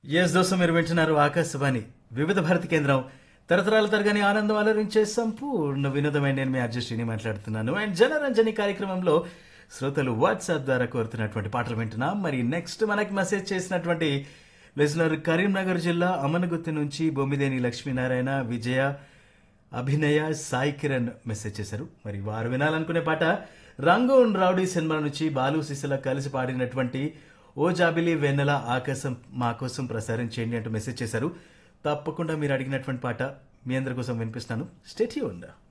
yes దోసం మీరు వింటున్నారు ఆకాశవాణి వివిధ భారతి కేంద్రం తరతరాల తరగని ఆనందం అలరించే సంపూర్ణ వినోదమైన నేను మీ అర్జస్ట్రీని మాట్లాడుతున్నాను అండ్ జనరంజని కార్యక్రమంలో శ్రోతలు వాట్సాప్ ద్వారా కోరుతున్నటువంటి పాటలు వింటున్నాం మరి నెక్స్ట్ మనకి మెసేజ్ చేసినటువంటి లిజనర్ కరీంనగర్ జిల్లా అమనగుత్తి నుంచి బొమ్మిదేని లక్ష్మీనారాయణ విజయ అభినయ సాయి కిరణ్ మెసేజ్ చేశారు మరి వారు వినాలనుకునే పాట రంగూన్ రౌడీ సినిమా నుంచి బాలు సిసిల కలిసి పాడినటువంటి ఓ జాబిలి వెన్నెల ఆకాశం మా కోసం ప్రసారం చేయండి అంటూ మెసేజ్ చేశారు తప్పకుండా మీరు అడిగినటువంటి పాట మీ అందరి కోసం వినిపిస్తాను స్టేట్యూ ఉందా